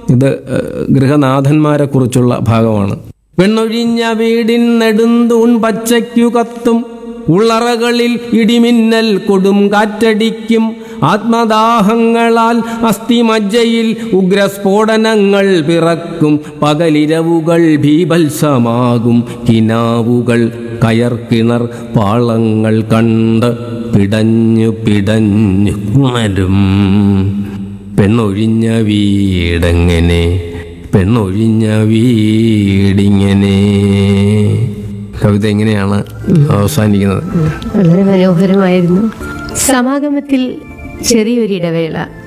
ഇത് ഏഹ്, ഗൃഹനാഥന്മാരെ കുറിച്ചുള്ള ഭാഗമാണ് പെണ്ണൊഴിഞ്ഞ വീടിൻ നെടുന്തൂൺ പച്ചയ്ക്കു കത്തും ഉള്ളറകളിൽ ഇടിമിന്നൽ കൊടും കാറ്റടിക്കും ആത്മദാഹങ്ങളാൽ അസ്ഥിമജ്ജയിൽ ഉഗ്രസ്ഫോടനങ്ങൾ പിറക്കും പകലിരവുകൾ ഭീഭത്സമാകും കിനാവുകൾ കയർക്കിണർ പാളങ്ങൾ കണ്ട് പിടഞ്ഞു പിടഞ്ഞു ഉണരും പെണ്ണൊഴിഞ്ഞ വീടെങ്ങനെ പെണ്ണൊഴിഞ്ഞ വീടിങ്ങനെ കവിത എങ്ങനെയാണ് അവസാനിക്കുന്നത് വളരെ മനോഹരമായിരുന്നു സമാഗമത്തിൽ ചെറിയൊരിടവേള